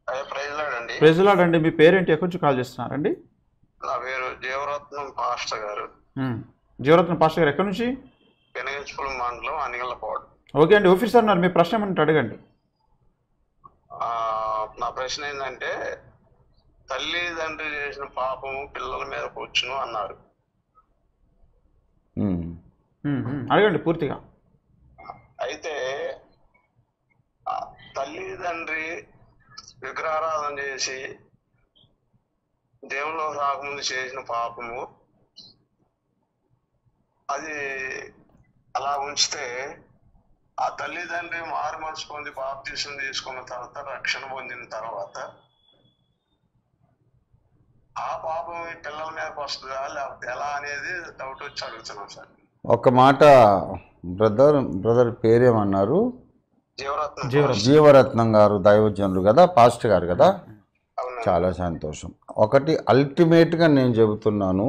అయ్యా ప్రైజ్లాడండి ప్రెజలాడ్ అండి మీ పేరేంటి ఎక్కడి నుంచి కాల్ చేస్తున్నారండి నా పేరు జీవరత్నం పాస్టర్ గారు ఉమ్. జీవరత్న పాస్టర్ గారు ఎక్కడి నుంచి పెనగంచుపురం మండలం అనిగలపాడు ఓకే అండి ఆఫీసర్ ఉన్నారు మీ ప్రశ్న ఏమంటే అడగండి ఆ, నా ప్రశ్న ఏంటంటే తల్లిదండ్రి చేసిన పాపము పిల్లల మీద కూర్చును అన్నారు ఉమ్. ఉమ్, ఉమ్. అడగండి పూర్తిగా అయితే ఆ తల్లిదండ్రి విగ్రహారాధన చేసి దేవుళ్ళు రాకముందు చేసిన పాపము అది అలా ఉంచితే ఆ తల్లిదండ్రి మారు మనసు పొంది బాప్తీసం తీసుకున్న తర్వాత రక్షణ పొందిన తర్వాత ఆ పాపం ఈ పిల్లల మీదకి వస్తుందా లేకపోతే ఎలా అనేది డౌట్ వచ్చి అడుగుతున్నాం సార్ ఒక మాట బ్రదర్ బ్రదర్ పేరేమన్నారు జీవరత్నం జీవరత్నం. జీవరత్నం గారు దైవజనులు కదా పాస్ట్ గారు కదా అవునండి. చాలా సంతోషం ఒకటి అల్టిమేట్గా నేను చెబుతున్నాను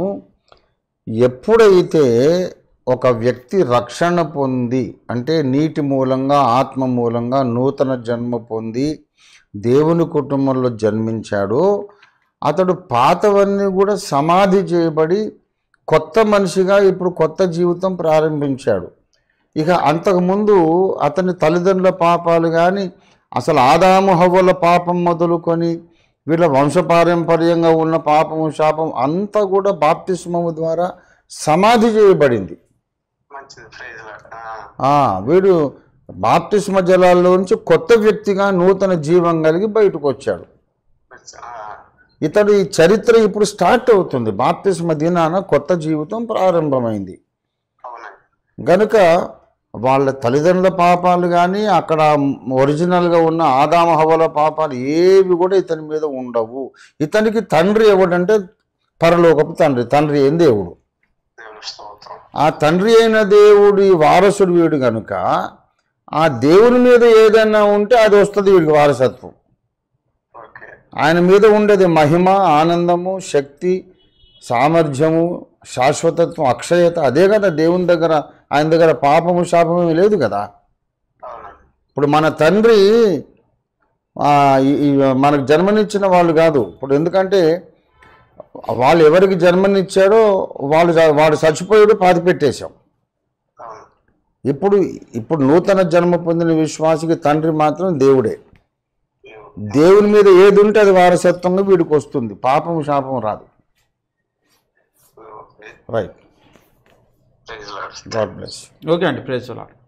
ఎప్పుడైతే ఒక వ్యక్తి రక్షణ పొంది అంటే నీటి మూలంగా ఆత్మ మూలంగా నూతన జన్మ పొంది దేవుని కుటుంబంలో జన్మించాడో అతడు పాతవన్నీ కూడా సమాధి చేయబడి కొత్త మనిషిగా ఇప్పుడు కొత్త జీవితం ప్రారంభించాడు ఇక అంతకుముందు అతని తల్లిదండ్రుల పాపాలు కానీ అసలు ఆదాము హవ్వల పాపం మొదలుకొని వీళ్ళ వంశపారంపర్యంగా ఉన్న పాపము శాపం అంతా కూడా బాప్తిస్మము ద్వారా సమాధి చేయబడింది మంచిది ప్రైజ్ లార్డ్. ఆ, ఆ, వీడు బాప్తిస్మ జలాల్లోంచి కొత్త వ్యక్తిగా నూతన జీవం కలిగి బయటకు వచ్చాడు మంచి- ఆ, ఇతడు ఈ చరిత్ర ఇప్పుడు స్టార్ట్ అవుతుంది బాప్తిస్మ దినాన కొత్త జీవితం ప్రారంభమైంది అవునండి గనుక వాళ్ళ తల్లిదండ్రుల పాపాలు కానీ అక్కడ ఒరిజినల్గా ఉన్న ఆదామ హవల పాపాలు ఏవి కూడా ఇతని మీద ఉండవు ఇతనికి తండ్రి ఎవడంటే పరలోకపు తండ్రి తండ్రి ఏం దేవుడు దేవుని స్తోత్రం ఆ తండ్రి అయిన దేవుడి వారసుడు వీడు గనుక ఆ దేవుని మీద ఏదైనా ఉంటే అది వస్తుంది వీడికి వారసత్వం ఓకే ఆయన మీద ఉండేది మహిమ ఆనందము శక్తి సామర్థ్యము శాశ్వతత్వం అక్షయత అదే కదా దేవుని దగ్గర ఆయన దగ్గర పాపము శాపము ఏమీ లేదు కదా అవునండి ఇప్పుడు మన తండ్రి ఆ, ఈ- ఈ మనకు జన్మనిచ్చిన వాళ్ళు కాదు ఇప్పుడు ఎందుకంటే వాళ్ళు ఎవరికి జన్మనిచ్చాడో వాళ్ళు చ- వాడు చచ్చిపోయాడు పాతి పెట్టేశాం అవును ఇప్పుడు ఇప్పుడు నూతన జన్మ పొందిన విశ్వాసికి తండ్రి మాత్రం దేవుడే దేవుడు దేవుని మీద ఏది ఉంటే అది వారసత్వంగా వీడికి వస్తుంది పాపం శాపం రాదు okay right praise Lord God bless okay అండి ప్రేజ్ లాడ్